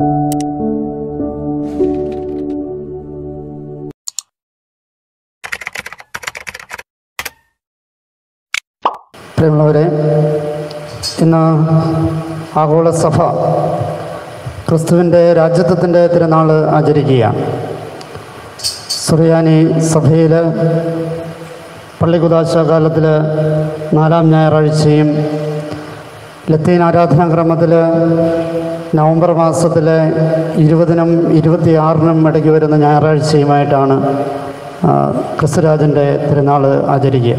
പ്രിയമുള്ളവരെ ഇന്ന് ആഗോള സഭ ക്രിസ്തുവിൻ്റെ രാജ്യത്വത്തിൻ്റെ തിരുനാൾ ആചരിക്കുകയാണ് സുറിയാനി സഭയിൽ പള്ളികുദാശ കാലത്തിൽ നാലാം ഞായറാഴ്ചയും ലത്തീൻ ആരാധനാക്രമത്തിൽ നവംബർ മാസത്തിലെ ഇരുപതിനും ഇരുപത്തിയാറിനും ഇടയ്ക്ക് വരുന്ന ഞായറാഴ്ചയുമായിട്ടാണ് ആ, ക്രിസ്തുരാജൻ്റെ തിരുനാൾ ആചരിക്കുക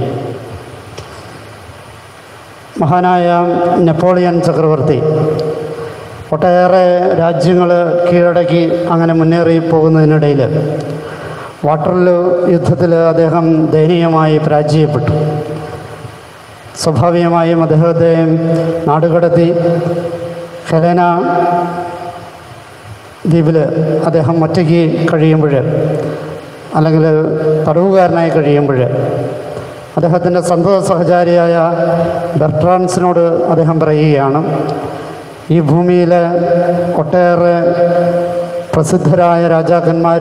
മഹാനായ നെപ്പോളിയൻ ചക്രവർത്തി ഒട്ടേറെ രാജ്യങ്ങൾ കീഴടക്കി അങ്ങനെ മുന്നേറി പോകുന്നതിനിടയിൽ വാട്ടർലൂ യുദ്ധത്തിൽ അദ്ദേഹം ദയനീയമായി പരാജയപ്പെട്ടു സ്വാഭാവികമായും അദ്ദേഹത്തെ നാടുകടത്തി ഹെലേന ദ്വീപിൽ അദ്ദേഹം ഒറ്റയ്ക്ക് കഴിയുമ്പോൾ അല്ലെങ്കിൽ തടവുകാരനായി കഴിയുമ്പോൾ അദ്ദേഹത്തിൻ്റെ സന്തത സഹചാരിയായ ബെർട്രാൻസിനോട് അദ്ദേഹം പറയുകയാണ് ഈ ഭൂമിയിൽ ഒട്ടേറെ പ്രസിദ്ധരായ രാജാക്കന്മാർ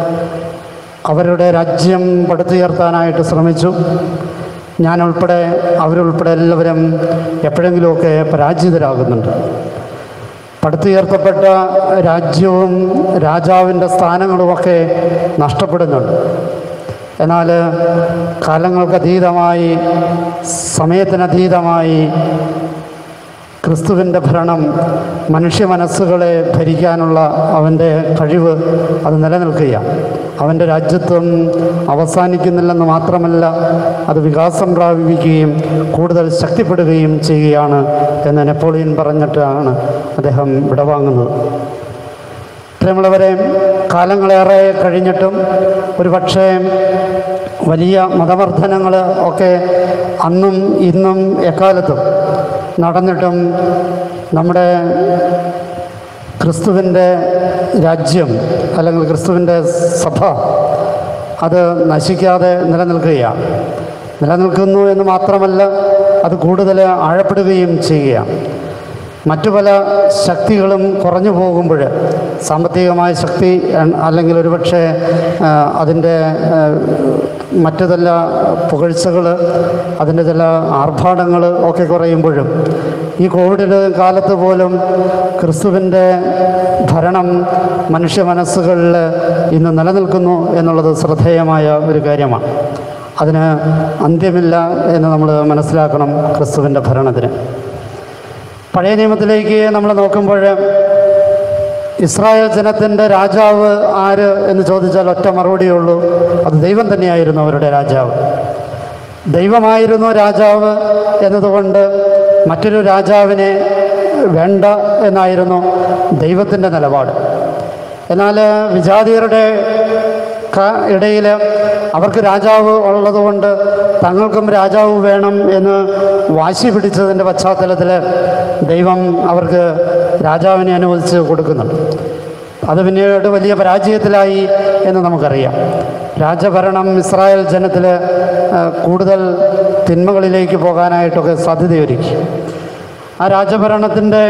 അവരുടെ രാജ്യം പടുത്തുയർത്താനായിട്ട് ശ്രമിച്ചു ഞാൻ ഉൾപ്പെടെ അവരുൾപ്പെടെ എല്ലാവരും എപ്പോഴെങ്കിലുമൊക്കെ പരാജിതരാകുന്നുണ്ട് പടുത്തുയർത്തപ്പെട്ട രാജ്യവും രാജാവിൻ്റെ സ്ഥാനങ്ങളുമൊക്കെ നഷ്ടപ്പെടുന്നുണ്ട് എന്നാൽ കാലങ്ങൾക്കതീതമായി സമയത്തിനതീതമായി ക്രിസ്തുവിൻ്റെ ഭരണം മനുഷ്യ മനസ്സുകളെ ഭരിക്കാനുള്ള അവൻ്റെ കഴിവ് അത് നിലനിൽക്കുകയാണ് അവൻ്റെ രാജ്യത്വം അവസാനിക്കുന്നില്ലെന്ന് മാത്രമല്ല അത് വികാസം പ്രാപിക്കുകയും കൂടുതൽ ശക്തിപ്പെടുകയും ചെയ്യുകയാണ് എന്ന് നെപ്പോളിയൻ പറഞ്ഞിട്ടാണ് അദ്ദേഹം വിടവാങ്ങുന്നത് പ്രിയമുള്ളവരെ കാലങ്ങളേറെ കഴിഞ്ഞിട്ടും ഒരുപക്ഷെ വലിയ മതവർദ്ധനങ്ങൾ ഒക്കെ അന്നും ഇന്നും എക്കാലത്തും നടന്നിട്ടും നമ്മുടെ ക്രിസ്തുവിൻ്റെ രാജ്യം അല്ലെങ്കിൽ ക്രിസ്തുവിൻ്റെ സഭ അത് നശിക്കാതെ നിലനിൽക്കുകയാണ് നിലനിൽക്കുന്നു എന്ന് മാത്രമല്ല അത് കൂടുതൽ ആഴപ്പെടുകയും ചെയ്യുകയാണ് മറ്റു പല ശക്തികളും കുറഞ്ഞു പോകുമ്പോൾ സാമ്പത്തികമായ ശക്തി എ- അല്ലെങ്കിൽ ഒരുപക്ഷെ ആ, അതിൻ്റെ ആ, മറ്റു ചില പുകഴ്ചകൾ അതിൻ്റെ ചില ആർഭാടങ്ങൾ ഒക്കെ കുറയുമ്പോഴും ഈ കോവിഡ് കാലത്ത് പോലും ക്രിസ്തുവിൻ്റെ ഭരണം മനുഷ്യ മനസ്സുകളിൽ ഇന്ന് നിലനിൽക്കുന്നു എന്നുള്ളത് ശ്രദ്ധേയമായ ഒരു കാര്യമാണ് അതിന് അന്ത്യമില്ല എന്ന് നമ്മൾ മനസ്സിലാക്കണം ക്രിസ്തുവിൻ്റെ ഭരണത്തിന് പഴയ നിയമത്തിലേക്ക് നമ്മൾ നോക്കുമ്പോൾ ഇസ്രായേൽ ജനത്തിൻ്റെ രാജാവ് ആര് എന്ന് ചോദിച്ചാൽ ഒറ്റ മറുപടിയേ ഉള്ളൂ അത് ദൈവം തന്നെയായിരുന്നു അവരുടെ രാജാവ് ദൈവമായിരുന്നു രാജാവ് എന്നതുകൊണ്ട് മറ്റൊരു രാജാവിനെ വേണ്ട എന്നായിരുന്നു ദൈവത്തിൻ്റെ നിലപാട് എന്നാൽ വിജാതിയരുടെ ക- ഇടയിൽ അവർക്ക് രാജാവ് ഉള്ളതുകൊണ്ട് തങ്ങൾക്കും രാജാവ് വേണം എന്ന് വാശി പിടിച്ചതിൻ്റെ പശ്ചാത്തലത്തിൽ ദൈവം അവർക്ക് രാജാവിനെ അനുവദിച്ച് കൊടുക്കുന്നുണ്ട് അത് പിന്നീട് വലിയ പരാജയത്തിലായി എന്ന് നമുക്കറിയാം രാജഭരണം ഇസ്രായേൽ ജനത്തിൽ കൂടുതൽ തിന്മകളിലേക്ക് പോകാനായിട്ടൊക്കെ സാധ്യതയൊരുക്കി ആ രാജഭരണത്തിൻ്റെ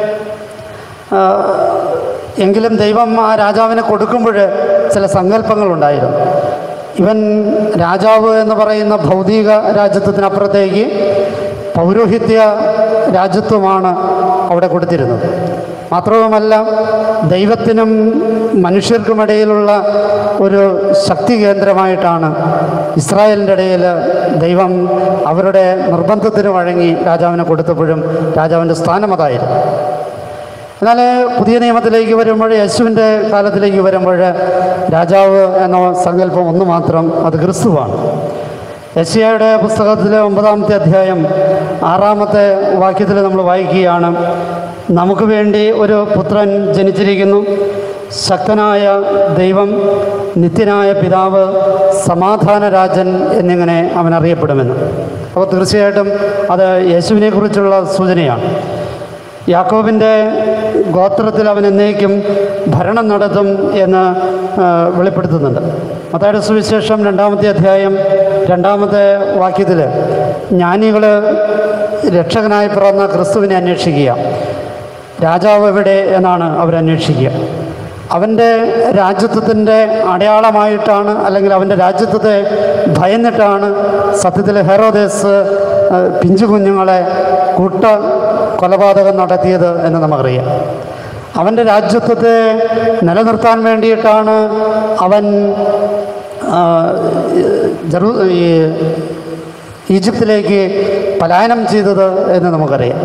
ആ, എങ്കിലും ദൈവം ആ രാജാവിനെ കൊടുക്കുമ്പോൾ ചില സങ്കല്പങ്ങളുണ്ടായിരുന്നു ഇവൻ രാജാവ് എന്ന് പറയുന്ന ഭൗതിക രാജ്യത്വത്തിനപ്പുറത്തേക്ക് പൗരോഹിത്യ രാജ്യത്വമാണ് അവിടെ കൊടുത്തിരുന്നത് മാത്രവുമല്ല ദൈവത്തിനും മനുഷ്യർക്കുമിടയിലുള്ള ഒരു ശക്തി കേന്ദ്രമായിട്ടാണ് ഇസ്രായേലിൻ്റെ ഇടയിൽ ദൈവം അവരുടെ നിർബന്ധത്തിന് വഴങ്ങി രാജാവിനെ കൊടുത്തപ്പോഴും രാജാവിൻ്റെ സ്ഥാനം അതായിരുന്നു എന്നാൽ പുതിയ നിയമത്തിലേക്ക് വരുമ്പോൾ യേശുവിൻ്റെ കാലത്തിലേക്ക് വരുമ്പോൾ രാജാവ് എന്ന സങ്കല്പം ഒന്ന് മാത്രം അത് ക്രിസ്തുവാണ് യശിയയുടെ പുസ്തകത്തിലെ ഒമ്പതാമത്തെ അധ്യായം ആറാമത്തെ വാക്യത്തിൽ നമ്മൾ വായിക്കുകയാണ് നമുക്ക് വേണ്ടി ഒരു പുത്രൻ ജനിച്ചിരിക്കുന്നു ശക്തനായ ദൈവം നിത്യനായ പിതാവ് സമാധാന രാജൻ എന്നിങ്ങനെ അവൻ അറിയപ്പെടുമെന്ന് അപ്പോൾ തീർച്ചയായിട്ടും അത് യേശുവിനെ കുറിച്ചുള്ള സൂചനയാണ് യാക്കോബിൻ്റെ ഗോത്രത്തിൽ അവൻ എന്നേക്കും ഭരണം നടത്തും എന്ന് ആ, വെളിപ്പെടുത്തുന്നുണ്ട് മത്തായുടെ സുവിശേഷം രണ്ടാമത്തെ അധ്യായം രണ്ടാമത്തെ വാക്യത്തിൽ ജ്ഞാനികൾ രക്ഷകനായി പിറന്ന ക്രിസ്തുവിനെ അന്വേഷിക്കുക രാജാവ് എവിടെ എന്നാണ് അവരന്വേഷിക്കുക അവൻ്റെ രാജ്യത്വത്തിൻ്റെ അടയാളമായിട്ടാണ് അല്ലെങ്കിൽ അവൻ്റെ രാജ്യത്വത്തെ ഭയന്നിട്ടാണ് സത്യത്തിൽ ഹെറോദേസ് ആ, പിഞ്ചു കുഞ്ഞുങ്ങളെ കൂട്ട കൊലപാതകം നടത്തിയത് എന്ന് നമുക്കറിയാം അവൻ്റെ രാജ്യത്വത്തെ നിലനിർത്താൻ വേണ്ടിയിട്ടാണ് അവൻ ആ, ജെറു ഈ ഈജിപ്തിലേക്ക് പലായനം ചെയ്തത് എന്ന് നമുക്കറിയാം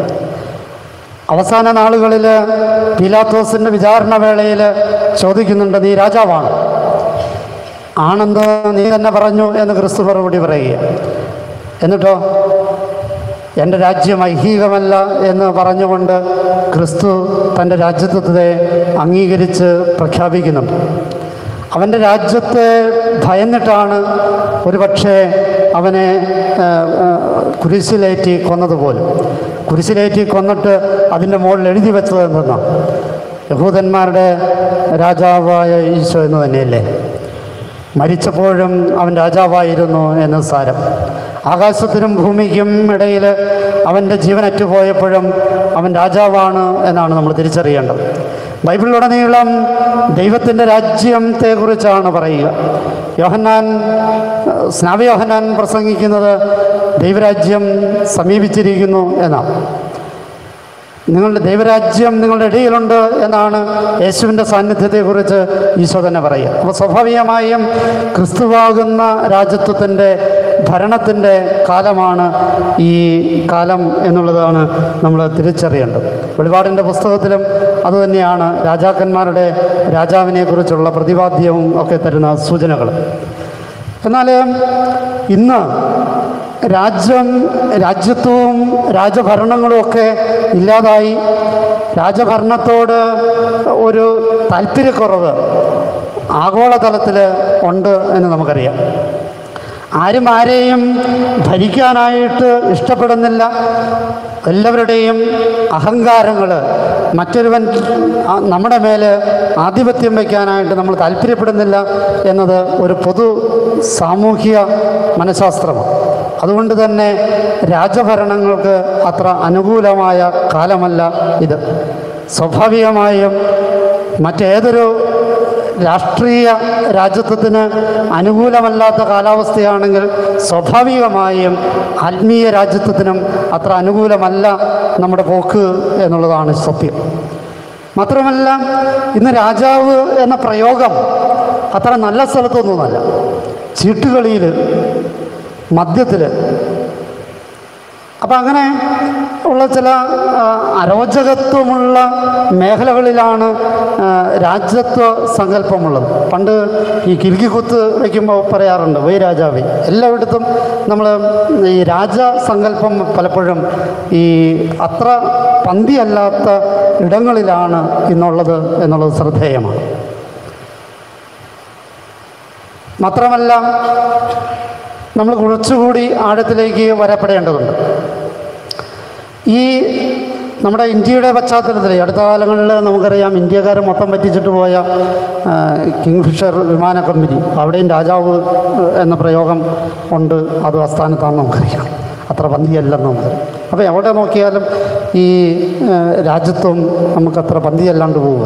അവസാന നാളുകളിൽ പീലാത്തോസിൻ്റെ വിചാരണ വേളയിൽ ചോദിക്കുന്നുണ്ട് നീ രാജാവാണ് ആണെന്ന് നീ തന്നെ പറഞ്ഞു എന്ന് ക്രിസ്തു മറുപടി പറയുക എന്നിട്ടോ എൻ്റെ രാജ്യം ഐഹികമല്ല എന്ന് പറഞ്ഞുകൊണ്ട് ക്രിസ്തു തൻ്റെ രാജ്യത്വത്തെ അംഗീകരിച്ച് പ്രഖ്യാപിക്കുന്നുണ്ട് അവൻ്റെ രാജ്യത്തെ ഭയന്നിട്ടാണ് ഒരുപക്ഷെ അവനെ ആ, ആ, കുരിശിലേറ്റി കൊന്നതുപോലും കുരിശിലേറ്റി കൊന്നിട്ട് അതിൻ്റെ മുകളിൽ എഴുതി വെച്ചത് എന്തെന്നാണ് യഹൂദന്മാരുടെ രാജാവായ ഈശോ എന്ന് തന്നെയല്ലേ മരിച്ചപ്പോഴും അവൻ രാജാവായിരുന്നു എന്ന് സാരം ആകാശത്തിനും ഭൂമിക്കും ഇടയിൽ അവൻ്റെ ജീവനറ്റുപോയപ്പോഴും അവൻ രാജാവാണ് എന്നാണ് നമ്മൾ തിരിച്ചറിയേണ്ടത് ബൈബിളിലുടനീളം ദൈവത്തിൻ്റെ രാജ്യത്തെക്കുറിച്ചാണ് പറയുക യോഹന്നാൻ സ്നാവയോഹന്നാൻ പ്രസംഗിക്കുന്നത് ദൈവരാജ്യം സമീപിച്ചിരിക്കുന്നു എന്നാണ് നിങ്ങളുടെ ദൈവരാജ്യം നിങ്ങളുടെ ഇടയിലുണ്ട് എന്നാണ് യേശുവിൻ്റെ സാന്നിധ്യത്തെക്കുറിച്ച് ഈശോ തന്നെ പറയുക അപ്പോൾ സ്വാഭാവികമായും ക്രിസ്തുവാകുന്ന രാജ്യത്വത്തിൻ്റെ ഭരണത്തിൻ്റെ കാലമാണ് ഈ കാലം എന്നുള്ളതാണ് നമ്മൾ തിരിച്ചറിയേണ്ടത് വെളിപാടിൻ്റെ പുസ്തകത്തിലും അതുതന്നെയാണ് രാജാക്കന്മാരുടെ രാജാവിനെക്കുറിച്ചുള്ള പ്രതിപാദ്യവും ഒക്കെ തരുന്ന സൂചനകൾ എന്നാൽ ഇന്ന് രാജ്യം രാജ്യത്വവും രാജഭരണങ്ങളും ഒക്കെ ഇല്ലാതായി രാജഭരണത്തോട് ഒരു താല്പര്യക്കുറവ് ആഗോളതലത്തിൽ ഉണ്ട് എന്ന് നമുക്കറിയാം ആരും ആരെയും ഭരിക്കാനായിട്ട് ഇഷ്ടപ്പെടുന്നില്ല എല്ലാവരുടെയും അഹങ്കാരങ്ങൾ മറ്റൊരുവൻ ആ, നമ്മുടെ മേൽ ആധിപത്യം വയ്ക്കാനായിട്ട് നമ്മൾ താല്പര്യപ്പെടുന്നില്ല എന്നത് ഒരു പൊതു സാമൂഹിക മനഃശാസ്ത്രമാണ് അതുകൊണ്ട് തന്നെ രാജഭരണങ്ങൾക്ക് അത്ര അനുകൂലമായ കാലമല്ല ഇത് സ്വാഭാവികമായും മറ്റേതൊരു രാഷ്ട്രീയ രാജ്യത്വത്തിന് അനുകൂലമല്ലാത്ത കാലാവസ്ഥയാണെങ്കിൽ സ്വാഭാവികമായും ആത്മീയ രാജ്യത്വത്തിനും അത്ര അനുകൂലമല്ല നമ്മുടെ പോക്ക് എന്നുള്ളതാണ് സത്യം മാത്രമല്ല ഇന്ന് രാജാവ് എന്ന പ്രയോഗം അത്ര നല്ല സ്ഥലത്തൊന്നുമല്ല ചീട്ടുകളിയിൽ മദ്യത്തിൽ അപ്പം അങ്ങനെ ഉള്ള ചില ആ, അരോചകത്വമുള്ള മേഖലകളിലാണ് ആ, രാജ്യത്വ സങ്കല്പമുള്ളത് പണ്ട് ഈ കിൽക്കിക്കുത്ത് വയ്ക്കുമ്പോൾ പറയാറുണ്ട് വൈ രാജാവേ എല്ലായിടത്തും നമ്മൾ ഈ രാജസങ്കല്പം പലപ്പോഴും ഈ അത്ര പന്തിയല്ലാത്ത ഇടങ്ങളിലാണ് ഇന്നുള്ളത് എന്നുള്ളത് ശ്രദ്ധേയമാണ് മാത്രമല്ല നമ്മൾ കുറച്ചുകൂടി ആഴത്തിലേക്ക് വരപ്പെടേണ്ടതുണ്ട് ഈ നമ്മുടെ ഇന്ത്യയുടെ പശ്ചാത്തലത്തിൽ അടുത്ത കാലങ്ങളിൽ നമുക്കറിയാം ഇന്ത്യക്കാർ മൊത്തം പറ്റിച്ചിട്ട് പോയ ആ, കിങ്ഫിഷർ വിമാന കമ്പനി അവിടെയും രാജാവ് എന്ന പ്രയോഗം ഉണ്ട് അത് ആസ്ഥാനത്താണെന്ന് നമുക്കറിയാം അത്ര പന്തിയല്ലെന്ന് നമുക്കറിയാം അപ്പോൾ എവിടെ നോക്കിയാലും ഈ ആ, രാജ്യത്വം നമുക്കത്ര പന്തിയല്ലാണ്ട് പോവുക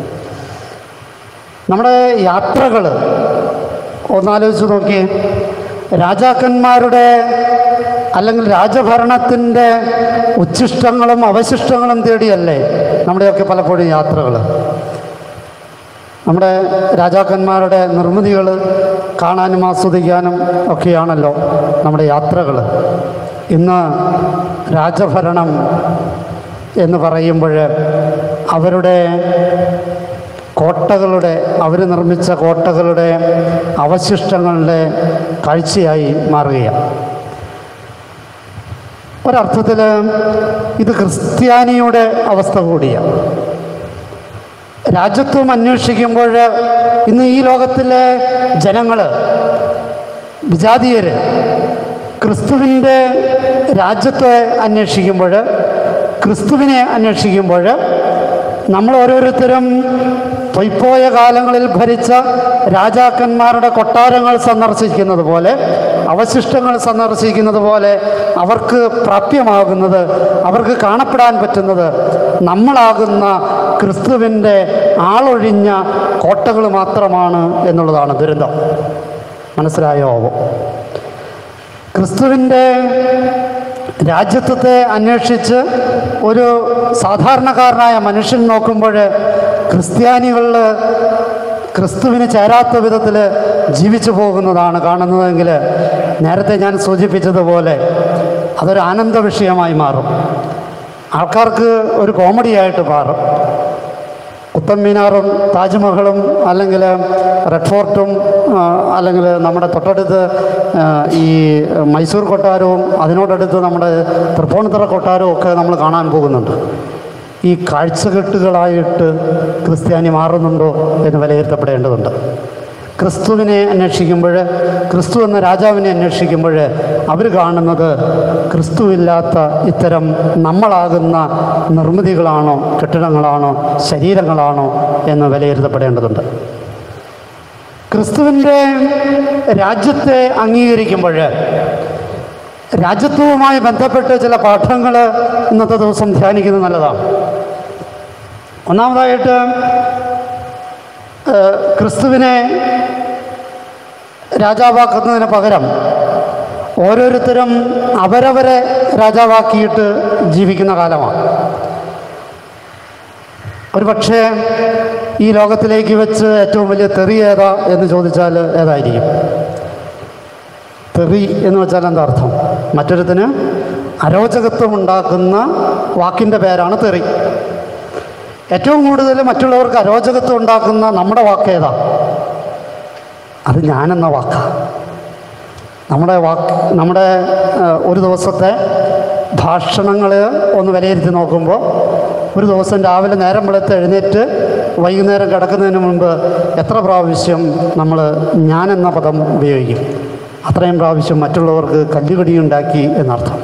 നമ്മുടെ യാത്രകൾ ഒന്നാലോചിച്ച് നോക്കിയേ രാജാക്കന്മാരുടെ അല്ലെങ്കിൽ രാജഭരണത്തിൻ്റെ ഉച്ഛിഷ്ടങ്ങളും അവശിഷ്ടങ്ങളും തേടിയല്ലേ നമ്മുടെയൊക്കെ പലപ്പോഴും യാത്രകൾ നമ്മുടെ രാജാക്കന്മാരുടെ നിർമ്മിതികൾ കാണാനും ആസ്വദിക്കാനും ഒക്കെയാണല്ലോ നമ്മുടെ യാത്രകൾ ഇന്ന് രാജഭരണം എന്ന് പറയുമ്പോൾ അവരുടെ കോട്ടകളുടെ അവർ നിർമ്മിച്ച കോട്ടകളുടെ അവശിഷ്ടങ്ങളുടെ കാഴ്ചയായി മാറുകയാണ് ഒരർത്ഥത്തിൽ ഇത് ക്രിസ്ത്യാനിയുടെ അവസ്ഥ കൂടിയാണ് രാജ്യത്വം അന്വേഷിക്കുമ്പോൾ ഇന്ന് ഈ ലോകത്തിലെ ജനങ്ങൾ വിജാതീയർ ക്രിസ്തുവിൻ്റെ രാജ്യത്തെ അന്വേഷിക്കുമ്പോൾ ക്രിസ്തുവിനെ അന്വേഷിക്കുമ്പോൾ നമ്മൾ ഓരോരുത്തരും പൊയ്പോയ കാലങ്ങളിൽ ഭരിച്ച രാജാക്കന്മാരുടെ കൊട്ടാരങ്ങൾ സന്ദർശിക്കുന്നത് പോലെ അവശിഷ്ടങ്ങൾ സന്ദർശിക്കുന്നത് പോലെ അവർക്ക് പ്രാപ്യമാകുന്നത് അവർക്ക് കാണപ്പെടാൻ പറ്റുന്നത് നമ്മളാകുന്ന ക്രിസ്തുവിൻ്റെ ആളൊഴിഞ്ഞ കോട്ടകൾ മാത്രമാണ് എന്നുള്ളതാണ് ദുരന്തം മനസ്സിലായോ ക്രിസ്തുവിൻ്റെ രാജ്യത്വത്തെ അന്വേഷിച്ച് ഒരു സാധാരണക്കാരനായ മനുഷ്യൻ നോക്കുമ്പോൾ ക്രിസ്ത്യാനികളിൽ ക്രിസ്തുവിന് ചേരാത്ത വിധത്തിൽ ജീവിച്ചു പോകുന്നതാണ് കാണുന്നതെങ്കിൽ നേരത്തെ ഞാൻ സൂചിപ്പിച്ചതുപോലെ അതൊരു ആനന്ദ വിഷയമായി മാറും ആൾക്കാർക്ക് ഒരു കോമഡിയായിട്ട് മാറും കുത്തം മീനാറും താജ്മഹലും അല്ലെങ്കിൽ റെഡ് ഫോർട്ടും ആ, അല്ലെങ്കിൽ നമ്മുടെ തൊട്ടടുത്ത് ആ, ഈ മൈസൂർ കൊട്ടാരവും അതിനോടടുത്ത് നമ്മുടെ തൃപ്പൂണിത്തുറ കൊട്ടാരവും ഒക്കെ നമ്മൾ കാണാൻ പോകുന്നുണ്ട് ഈ കാഴ്ചകെട്ടുകളായിട്ട് ക്രിസ്ത്യാനി മാറുന്നുണ്ടോ എന്ന് വിലയിരുത്തപ്പെടേണ്ടതുണ്ട് ക്രിസ്തുവിനെ അന്വേഷിക്കുമ്പോൾ ക്രിസ്തു എന്ന രാജാവിനെ അന്വേഷിക്കുമ്പോൾ അവർ കാണുന്നത് ക്രിസ്തുവില്ലാത്ത ഇത്തരം നമ്മളാകുന്ന നിർമ്മിതികളാണോ കെട്ടിടങ്ങളാണോ ശരീരങ്ങളാണോ എന്ന് വിലയിരുത്തപ്പെടേണ്ടതുണ്ട് ക്രിസ്തുവിൻ്റെ രാജ്യത്തെ അംഗീകരിക്കുമ്പോൾ രാജ്യത്വവുമായി ബന്ധപ്പെട്ട് ചില പാഠങ്ങൾ ഇന്നത്തെ ദിവസം ധ്യാനിക്കുന്നത് നല്ലതാണ് ഒന്നാമതായിട്ട് ഏഹ്, ക്രിസ്തുവിനെ രാജാവാക്കുന്നതിന് പകരം ഓരോരുത്തരും അവരവരെ രാജാവാക്കിയിട്ട് ജീവിക്കുന്ന കാലമാണ് ഒരു പക്ഷേ ഈ ലോകത്തിലേക്ക് വെച്ച് ഏറ്റവും വലിയ തെറി ഏതാ എന്ന് ചോദിച്ചാൽ ഏതായിരിക്കും തെറി എന്ന് വെച്ചാൽ എന്താ അർത്ഥം മറ്റൊരുത്തിന് അരോചകത്വം ഉണ്ടാക്കുന്ന വാക്കിൻ്റെ പേരാണ് തെറി ഏറ്റവും കൂടുതൽ മറ്റുള്ളവർക്ക് അരോചകത്വം ഉണ്ടാക്കുന്ന നമ്മുടെ വാക്ക് ഏതാ അത് ഞാനെന്ന വാക്കാണ് നമ്മുടെ വാക്ക് നമ്മുടെ ആ, ഒരു ദിവസത്തെ ഭാഷണങ്ങൾ ഒന്ന് വിലയിരുത്തി നോക്കുമ്പോൾ ഒരു ദിവസം രാവിലെ നേരം വെളുത്ത് എഴുന്നേറ്റ് വൈകുന്നേരം കിടക്കുന്നതിന് മുൻപ് എത്ര പ്രാവശ്യം നമ്മൾ ഞാനെന്ന പദം ഉപയോഗിക്കും അത്രയും പ്രാവശ്യം മറ്റുള്ളവർക്ക് കല്ലുകടി ഉണ്ടാക്കി എന്നർത്ഥം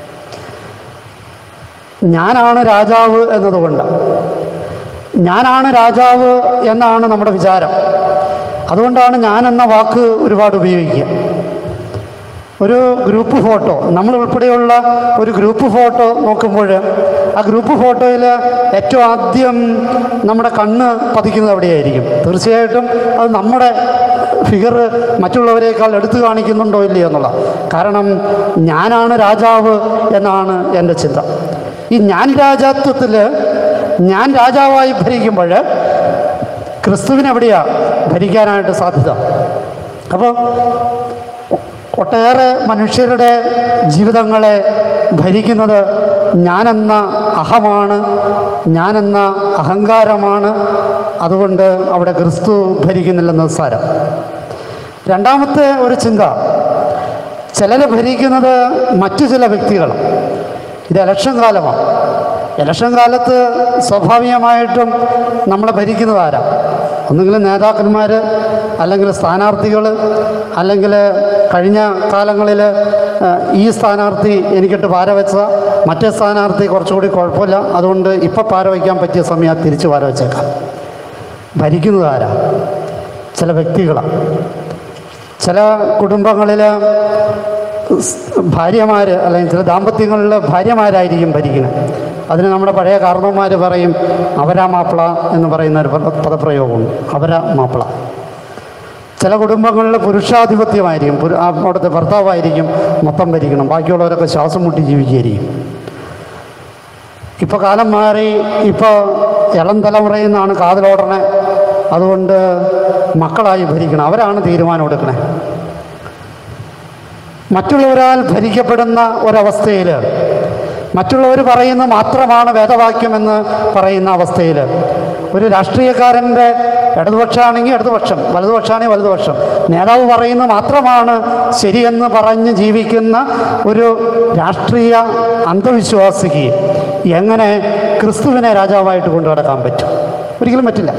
ഞാനാണ് രാജാവ് എന്നതുകൊണ്ട് ഞാനാണ് രാജാവ് എന്നാണ് നമ്മുടെ വിചാരം അതുകൊണ്ടാണ് ഞാൻ എന്ന വാക്ക് ഒരുപാട് ഉപയോഗിക്കുക ഒരു ഗ്രൂപ്പ് ഫോട്ടോ നമ്മൾ ഉൾപ്പെടെയുള്ള ഒരു ഗ്രൂപ്പ് ഫോട്ടോ നോക്കുമ്പോൾ ആ ഗ്രൂപ്പ് ഫോട്ടോയിൽ ഏറ്റവും ആദ്യം നമ്മുടെ കണ്ണ് പതിക്കുന്നത് എവിടെയായിരിക്കും തീർച്ചയായിട്ടും അത് നമ്മുടെ ഫിഗർ മറ്റുള്ളവരെക്കാൾ എടുത്തു കാണിക്കുന്നുണ്ടോ ഇല്ലയോ എന്നുള്ള കാരണം ഞാനാണ് രാജാവ് എന്നാണ് എൻ്റെ ചിന്ത ഈ ഞാൻ രാജാത്വത്തിൽ ഞാൻ രാജാവായി ഭരിക്കുമ്പോൾ ക്രിസ്തുവിന് എവിടെയാ ഭരിക്കാനായിട്ട് സാധ്യത അപ്പോൾ ഒട്ടേറെ മനുഷ്യരുടെ ജീവിതങ്ങളെ ഭരിക്കുന്നത് ഞാനെന്ന അഹമാണ് ഞാനെന്ന അഹങ്കാരമാണ് അതുകൊണ്ട് അവിടെ ക്രിസ്തു ഭരിക്കുന്നില്ലെന്ന് സാരം രണ്ടാമത്തെ ഒരു ചിന്ത ചിലർ ഭരിക്കുന്നത് മറ്റു ചില വ്യക്തികൾ ഇത് ഇലക്ഷൻ കാലമാണ് ഇലക്ഷൻ കാലത്ത് സ്വാഭാവികമായിട്ടും നമ്മളെ ഭരിക്കുന്നത് ആരാ ഒന്നുകിൽ നേതാക്കന്മാർ അല്ലെങ്കിൽ സ്ഥാനാർത്ഥികൾ അല്ലെങ്കിൽ കഴിഞ്ഞ കാലങ്ങളിൽ ഈ സ്ഥാനാർത്ഥി എനിക്കിട്ട് പാര വെച്ച മറ്റേ സ്ഥാനാർത്ഥി കുറച്ചുകൂടി കുഴപ്പമില്ല അതുകൊണ്ട് ഇപ്പം പാര വയ്ക്കാൻ പറ്റിയ സമയം തിരിച്ച് പാര വെച്ചേക്കാം ഭരിക്കുന്നത് ആരാ ചില വ്യക്തികളാണ് ചില കുടുംബങ്ങളിൽ ഭാര്യമാർ അല്ലെങ്കിൽ ചില ദാമ്പത്യങ്ങളിൽ ഭാര്യമാരായിരിക്കും ഭരിക്കുന്നത് അതിന് നമ്മുടെ പഴയ കാരണവന്മാർ പറയും അവരാ മാപ്പിള എന്ന് പറയുന്ന ഒരു പദ- പദപ്രയോഗമുണ്ട് അവരാ മാപ്പിള ചില കുടുംബങ്ങളിൽ പുരുഷാധിപത്യമായിരിക്കും പുരു ആ അവിടുത്തെ ഭർത്താവായിരിക്കും മൊത്തം ഭരിക്കണം ബാക്കിയുള്ളവരൊക്കെ ശ്വാസം മുട്ടി ജീവിക്കുകയായിരിക്കും ഇപ്പോൾ കാലം മാറി ഇപ്പോൾ ഇളം തലമുറയിൽ നിന്നാണ് കാതിലോടണേ അതുകൊണ്ട് മക്കളായി ഭരിക്കണം അവരാണ് തീരുമാനം എടുക്കണേ മറ്റുള്ളവരാൽ ഭരിക്കപ്പെടുന്ന ഒരവസ്ഥയിൽ മറ്റുള്ളവർ പറയുന്ന മാത്രമാണ് വേദവാക്യമെന്ന് പറയുന്ന അവസ്ഥയിൽ ഒരു രാഷ്ട്രീയക്കാരൻ്റെ ഇടതുപക്ഷമാണെങ്കിൽ ഇടതുപക്ഷം വലതുപക്ഷമാണെങ്കിൽ വലതുപക്ഷം നേതാവ് പറയുന്നത് മാത്രമാണ് ശരിയെന്ന് പറഞ്ഞ് ജീവിക്കുന്ന ഒരു രാഷ്ട്രീയ അന്ധവിശ്വാസിക്ക് എങ്ങനെ ക്രിസ്തുവിനെ രാജാവായിട്ട് കൊണ്ടു നടക്കാൻ പറ്റും ഒരിക്കലും പറ്റില്ല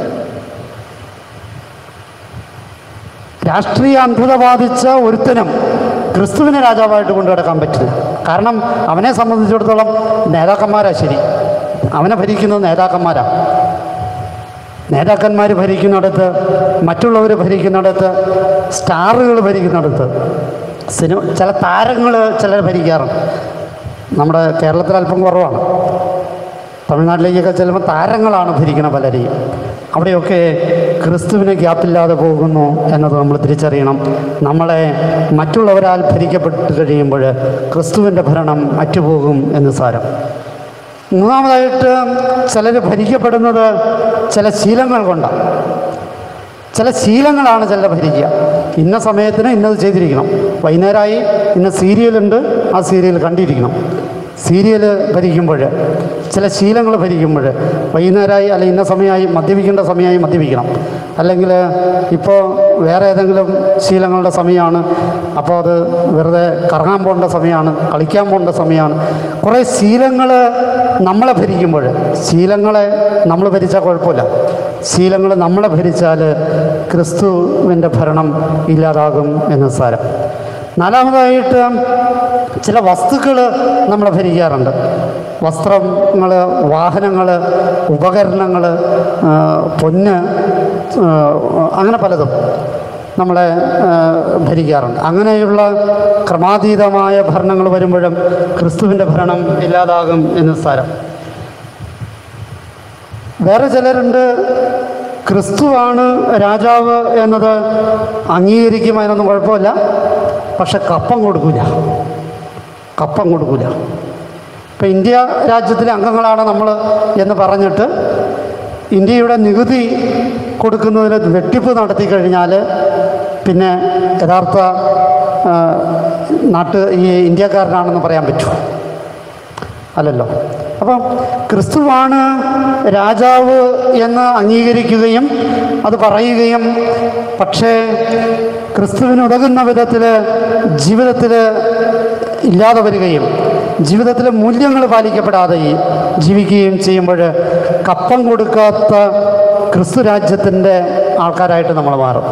രാഷ്ട്രീയ അന്ധത ബാധിച്ച ഒരുത്തനും ക്രിസ്തുവിനെ രാജാവായിട്ട് കൊണ്ടു നടക്കാൻ പറ്റില്ല കാരണം അവനെ സംബന്ധിച്ചിടത്തോളം നേതാക്കന്മാരാ ശരി അവനെ ഭരിക്കുന്നത് നേതാക്കന്മാരാ നേതാക്കന്മാർ ഭരിക്കുന്നിടത്ത് മറ്റുള്ളവർ ഭരിക്കുന്നിടത്ത് സ്റ്റാറുകൾ ഭരിക്കുന്നിടത്ത് സിനിമ ചില താരങ്ങൾ ചിലർ ഭരിക്കാറുണ്ട് നമ്മുടെ കേരളത്തിൽ അല്പം കുറവാണ് തമിഴ്നാട്ടിലേക്കൊക്കെ ചെല്ലുമ്പോൾ താരങ്ങളാണ് ഭരിക്കുന്ന പലരെയും അവിടെയൊക്കെ ക്രിസ്തുവിന് ഗ്യാപ്പില്ലാതെ പോകുന്നു എന്നത് നമ്മൾ തിരിച്ചറിയണം നമ്മളെ മറ്റുള്ളവരാൽ ഭരിക്കപ്പെട്ട് കഴിയുമ്പോൾ ക്രിസ്തുവിൻ്റെ ഭരണം അറ്റുപോകും എന്ന് സാരം മൂന്നാമതായിട്ട് ചിലർ ഭരിക്കപ്പെടുന്നത് ചില ശീലങ്ങൾ കൊണ്ടാണ് ചില ശീലങ്ങളാണ് ചിലരെ ഭരിക്കുക ഇന്ന സമയത്തിന് ഇന്നത് ചെയ്തിരിക്കണം വൈകുന്നേരമായി ഇന്ന സീരിയലുണ്ട് ആ സീരിയൽ കണ്ടിരിക്കണം സീരിയൽ ഭരിക്കുമ്പോൾ ചില ശീലങ്ങൾ ഭരിക്കുമ്പോൾ വൈകുന്നേരമായി അല്ലെങ്കിൽ ഇന്ന സമയമായി മദ്യപിക്കേണ്ട സമയമായി മദ്യപിക്കണം അല്ലെങ്കിൽ ഇപ്പോൾ വേറെ ഏതെങ്കിലും ശീലങ്ങളുടെ സമയമാണ് അപ്പോൾ അത് വെറുതെ കറങ്ങാൻ പോകേണ്ട സമയമാണ് കളിക്കാൻ പോകേണ്ട സമയമാണ് കുറേ ശീലങ്ങൾ നമ്മളെ ഭരിക്കുമ്പോൾ ശീലങ്ങളെ നമ്മൾ ഭരിച്ചാൽ കുഴപ്പമില്ല ശീലങ്ങൾ നമ്മളെ ഭരിച്ചാൽ ക്രിസ്തുവിൻ്റെ ഭരണം ഇല്ലാതാകും എന്ന് സാരം നാലാമതായിട്ട് ചില വസ്തുക്കൾ നമ്മളെ ഭരിക്കാറുണ്ട് വസ്ത്രങ്ങൾ വാഹനങ്ങൾ ഉപകരണങ്ങൾ പൊന്ന് ആ, അങ്ങനെ പലതും നമ്മളെ ആ, ഭരിക്കാറുണ്ട് അങ്ങനെയുള്ള ക്രമാതീതമായ ഭരണങ്ങൾ വരുമ്പോഴും ക്രിസ്തുവിൻ്റെ ഭരണം ഇല്ലാതാകും എന്ന് സാരം വേറെ ചിലരുണ്ട് ക്രിസ്തുവാണ് രാജാവ് എന്നത് അംഗീകരിക്കും അതിനൊന്നും കുഴപ്പമില്ല പക്ഷെ കപ്പം കൊടുക്കില്ല കപ്പം കൊടുക്കില്ല ഇപ്പം ഇന്ത്യ രാജ്യത്തിലെ അംഗങ്ങളാണ് നമ്മൾ എന്ന് പറഞ്ഞിട്ട് ഇന്ത്യയുടെ നികുതി കൊടുക്കുന്നതിന് വെട്ടിപ്പ് നടത്തി കഴിഞ്ഞാൽ പിന്നെ യഥാർത്ഥ ആ, നാട്ട് ഈ ഇന്ത്യക്കാരനാണെന്ന് പറയാൻ പറ്റുമോ അല്ലല്ലോ അപ്പം ക്രിസ്തുവാണ് രാജാവ് എന്ന് അംഗീകരിക്കുകയും അത് പറയുകയും പക്ഷേ ക്രിസ്തുവിന് ഉതകുന്ന വിധത്തിൽ ജീവിതത്തിൽ ഇല്ലാതെ വരികയും ജീവിതത്തിലെ മൂല്യങ്ങൾ പാലിക്കപ്പെടാതെ ഈ ജീവിക്കുകയും ചെയ്യുമ്പോൾ കപ്പം കൊടുക്കാത്ത ക്രിസ്തു രാജ്യത്തിൻ്റെ ആൾക്കാരായിട്ട് നമ്മൾ മാറും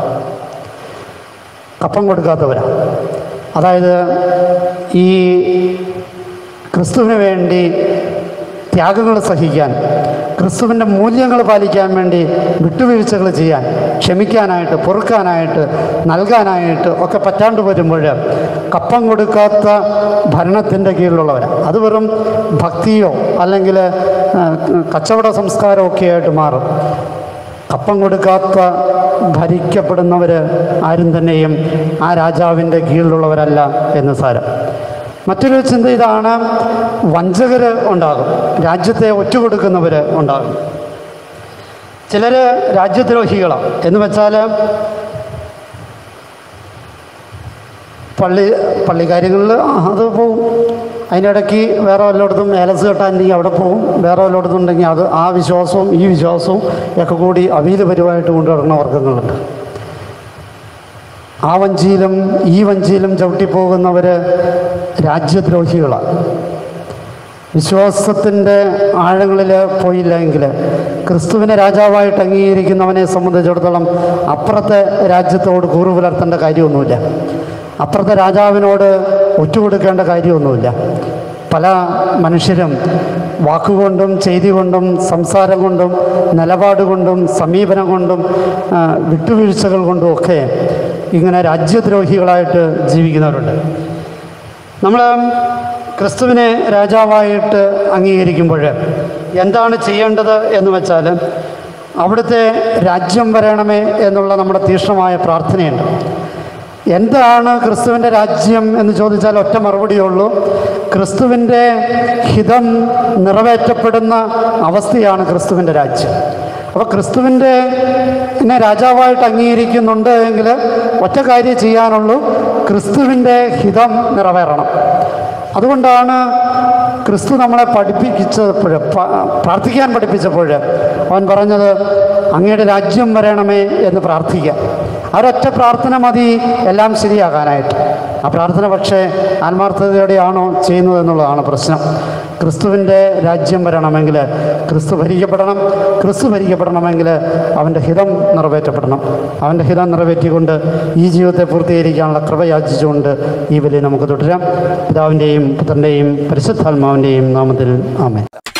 കപ്പം കൊടുക്കാത്തവരാണ് അതായത് ഈ ക്രിസ്തുവിന് വേണ്ടി ത്യാഗങ്ങൾ സഹിക്കാൻ ക്രിസ്തുവിൻ്റെ മൂല്യങ്ങൾ പാലിക്കാൻ വേണ്ടി വിട്ടുവീഴ്ചകൾ ചെയ്യാൻ ക്ഷമിക്കാനായിട്ട് പൊറുക്കാനായിട്ട് നൽകാനായിട്ട് ഒക്കെ പറ്റാണ്ട് വരുമ്പോൾ കപ്പം കൊടുക്കാത്ത ഭരണത്തിൻ്റെ കീഴിലുള്ളവരാണ് അത് വെറും ഭക്തിയോ അല്ലെങ്കിൽ ആ, കച്ചവട സംസ്കാരമോ ഒക്കെ ആയിട്ട് മാറും കപ്പം കൊടുക്കാത്ത ഭരിക്കപ്പെടുന്നവർ ആരും തന്നെയും ആ രാജാവിൻ്റെ കീഴിലുള്ളവരല്ല എന്ന് സാരം മറ്റൊരു ചിന്ത ഇതാണ് വഞ്ചകർ ഉണ്ടാകും രാജ്യത്തെ ഒറ്റുകൊടുക്കുന്നവർ ഉണ്ടാകും ചിലർ രാജ്യദ്രോഹികളാണ് എന്ന് വെച്ചാൽ പള്ളി പള്ളി കാര്യങ്ങളിൽ അത് പോവും അതിനിടയ്ക്ക് വേറെ വല്ലയിടത്തും ഏലസ് കെട്ടാനുണ്ടെങ്കിൽ അവിടെ പോവും വേറെ വല്ലയിടത്തും ഉണ്ടെങ്കിൽ അത് ആ വിശ്വാസവും ഈ വിശ്വാസവും ഒക്കെ കൂടി അവിയിൽ പരിവായിട്ട് കൊണ്ടു നടക്കുന്ന വർഗ്ഗങ്ങളുണ്ട് ആ വഞ്ചിയിലും ഈ വഞ്ചിയിലും ചവിട്ടിപ്പോകുന്നവർ രാജ്യദ്രോഹികളാണ് വിശ്വാസത്തിൻ്റെ ആഴങ്ങളിൽ പോയില്ലെങ്കിൽ ക്രിസ്തുവിനെ രാജാവായിട്ട് അംഗീകരിക്കുന്നവനെ സംബന്ധിച്ചിടത്തോളം അപ്പുറത്തെ രാജ്യത്തോട് കൂറു പുലർത്തേണ്ട കാര്യമൊന്നുമില്ല അപ്പുറത്തെ രാജാവിനോട് ഒറ്റുകൊടുക്കേണ്ട കാര്യമൊന്നുമില്ല പല മനുഷ്യരും വാക്കുകൊണ്ടും ചെയ്തി കൊണ്ടും സംസാരം കൊണ്ടും നിലപാട് കൊണ്ടും സമീപനം കൊണ്ടും ആ, വിട്ടുവീഴ്ചകൾ കൊണ്ടും ഒക്കെ ഇങ്ങനെ രാജ്യദ്രോഹികളായിട്ട് ജീവിക്കുന്നവരുണ്ട് നമ്മൾ ക്രിസ്തുവിനെ രാജാവായിട്ട് അംഗീകരിക്കുമ്പോൾ എന്താണ് ചെയ്യേണ്ടത് എന്ന് വെച്ചാൽ അവിടുത്തെ രാജ്യം വരണമേ എന്നുള്ള നമ്മുടെ തീക്ഷ്ണമായ പ്രാർത്ഥനയുണ്ട് എന്താണ് ക്രിസ്തുവിൻ്റെ രാജ്യം എന്ന് ചോദിച്ചാൽ ഒറ്റ മറുപടിയേ ഉള്ളൂ ക്രിസ്തുവിൻ്റെ ഹിതം നിറവേറ്റപ്പെടുന്ന അവസ്ഥയാണ് ക്രിസ്തുവിൻ്റെ രാജ്യം അപ്പോൾ ക്രിസ്തുവിൻ്റെ എന്നെ രാജാവായിട്ട് അംഗീകരിക്കുന്നുണ്ട് എങ്കിൽ ഒറ്റ കാര്യം ചെയ്യാനുള്ളൂ ക്രിസ്തുവിൻ്റെ ഹിതം നിറവേറണം അതുകൊണ്ടാണ് ക്രിസ്തു നമ്മളെ പഠിപ്പിച്ചപ്പോൾ പ്രാർത്ഥിക്കാൻ പഠിപ്പിച്ചപ്പോൾ അവൻ പറഞ്ഞത് അങ്ങയുടെ രാജ്യം വരണമേ എന്ന് പ്രാർത്ഥിക്കുക ആ ഒരൊറ്റ പ്രാർത്ഥന മതി എല്ലാം ശരിയാകാനായിട്ട് ആ പ്രാർത്ഥന പക്ഷേ ആത്മാർത്ഥതയോടെയാണോ ചെയ്യുന്നത് എന്നുള്ളതാണ് പ്രശ്നം ക്രിസ്തുവിൻ്റെ രാജ്യം വരണമെങ്കിൽ ക്രിസ്തു ഭരിക്കപ്പെടണം ക്രിസ്തു ഭരിക്കപ്പെടണമെങ്കിൽ അവൻ്റെ ഹിതം നിറവേറ്റപ്പെടണം അവൻ്റെ ഹിതം നിറവേറ്റിക്കൊണ്ട് ഈ ജീവിതത്തെ പൂർത്തീകരിക്കാനുള്ള കൃപ യാചിച്ചുകൊണ്ട് ഈ ബലി നമുക്ക് തുടരാം പിതാവിൻ്റെയും പുത്രൻ്റെയും പരിശുദ്ധാത്മാവിൻ്റെയും നാമത്തിൽ ആമേൻ